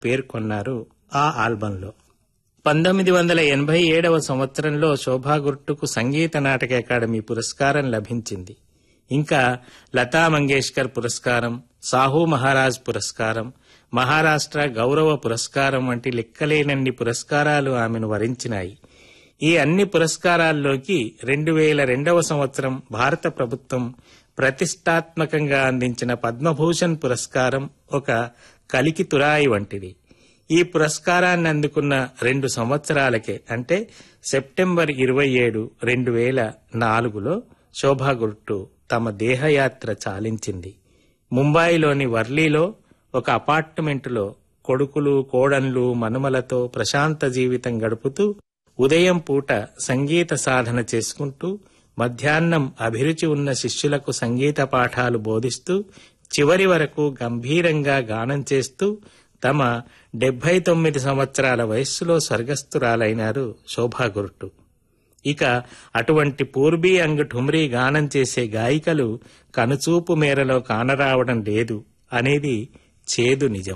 పేర్కొన్నారు ఆ ఆల్బంలో పంతొమ్మిది వందల ఎనభై ఏడవ సంవత్సరంలో శోభా గుర్టుకు సంగీత నాటక అకాడమీ పురస్కారం లభించింది ఇంకా లతా మంగేష్కర్ పురస్కారం సాహు మహారాజ్ పురస్కారం మహారాష్ట్ర గౌరవ పురస్కారం వంటి లెక్కలేనన్ని పురస్కారాలు ఆమెను వరించినాయి ఈ అన్ని పురస్కారాల్లోకి రెండు వేల రెండవ సంవత్సరం భారత ప్రభుత్వం ప్రతిష్టాత్మకంగా అందించిన పద్మభూషణ్ పురస్కారం ఒక కలికి తురాయి వంటిది ఈ పురస్కారాన్ని అందుకున్న రెండు సంవత్సరాలకే అంటే సెప్టెంబర్ ఇరవై ఏడు రెండు వేల నాలుగులో శోభా గుర్టు తమ దేహయాత్ర చాలించింది ముంబాయిలోని వర్లీలో ఒక అపార్ట్మెంటులో కొడుకులు కోడన్లు మనుమలతో ప్రశాంత జీవితం గడుపుతూ ఉదయం పూట సంగీత సాధన చేసుకుంటూ మధ్యాహ్నం అభిరుచి ఉన్న శిష్యులకు సంగీత పాఠాలు బోధిస్తూ చివరి వరకు గంభీరంగా గానం చేస్తూ తమ డెబ్బై తొమ్మిది సంవత్సరాల వయస్సులో స్వర్గస్థురాలైనారు శోభా గుర్టు ఇక అటువంటి పూర్బీ అంగ్ ఠుమ్రీ గానం చేసే గాయికలు కనుచూపు మేరలో కానరావడం లేదు అనేది చేదు నిజం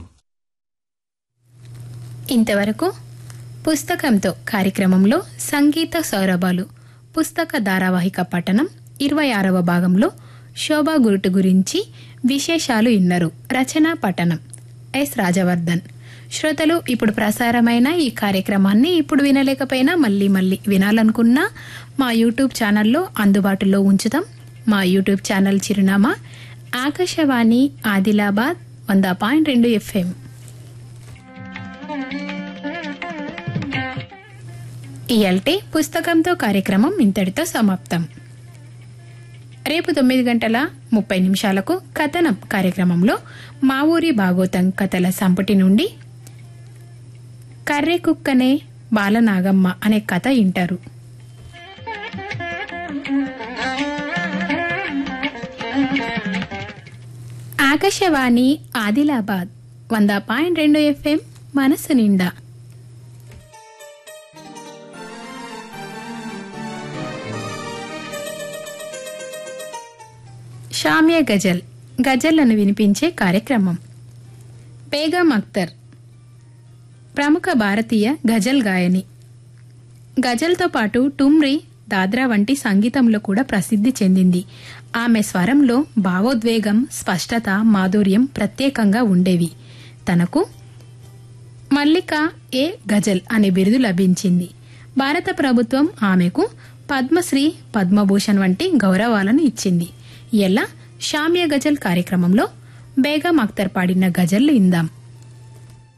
ఇంతవరకు పుస్తకంతో కార్యక్రమంలో సంగీత సౌరభాలు పుస్తక ధారావాహిక పఠనం ఇరవై ఆరవ భాగంలో శోభా గురుటు గురించి విశేషాలు ఇన్నరు రచన పఠనం ఎస్ రాజవర్ధన్ శ్రోతలు ఇప్పుడు ప్రసారమైన ఈ కార్యక్రమాన్ని ఇప్పుడు వినలేకపోయినా మళ్ళీ మళ్ళీ వినాలనుకున్నా మా యూట్యూబ్ ఛానల్లో అందుబాటులో ఉంచుతాం మా యూట్యూబ్ ఛానల్ చిరునామా ఆకాశవాణి ఆదిలాబాద్ వంద పాయింట్ రెండు ఎఫ్ఎం ఇయల్టే పుస్తకంతో కార్యక్రమం ఇంతటితో సమాప్తం రేపు తొమ్మిది గంటల ముప్పై నిమిషాలకు కథనం కార్యక్రమంలో మా ఊరి భాగోతం కథల సంపుటి నుండి కర్రె కుక్కనే బాలనాగమ్మ అనే కథ ఇంటారు ఆకాశవాణి ఆదిలాబాద్ వంద పాయింట్ రెండు ఎఫ్ఎం మనసు నిండా షామ్య గజల్ గజల్లను వినిపించే కార్యక్రమం బేగం అఖ్తర్ ప్రముఖ భారతీయ గజల్ గాయని గజల్తో పాటు టుమ్రీ దాద్రా వంటి సంగీతంలో కూడా ప్రసిద్ధి చెందింది ఆమె స్వరంలో భావోద్వేగం స్పష్టత మాధుర్యం ప్రత్యేకంగా ఉండేవి తనకు మల్లిక ఏ గజల్ అనే బిరుదు లభించింది భారత ప్రభుత్వం ఆమెకు పద్మశ్రీ పద్మభూషణ్ వంటి గౌరవాలను ఇచ్చింది ఎలా షామ్య గజల్ కార్యక్రమంలో బేగం అఖ్తర్ పాడిన గజల్లు ఇందాం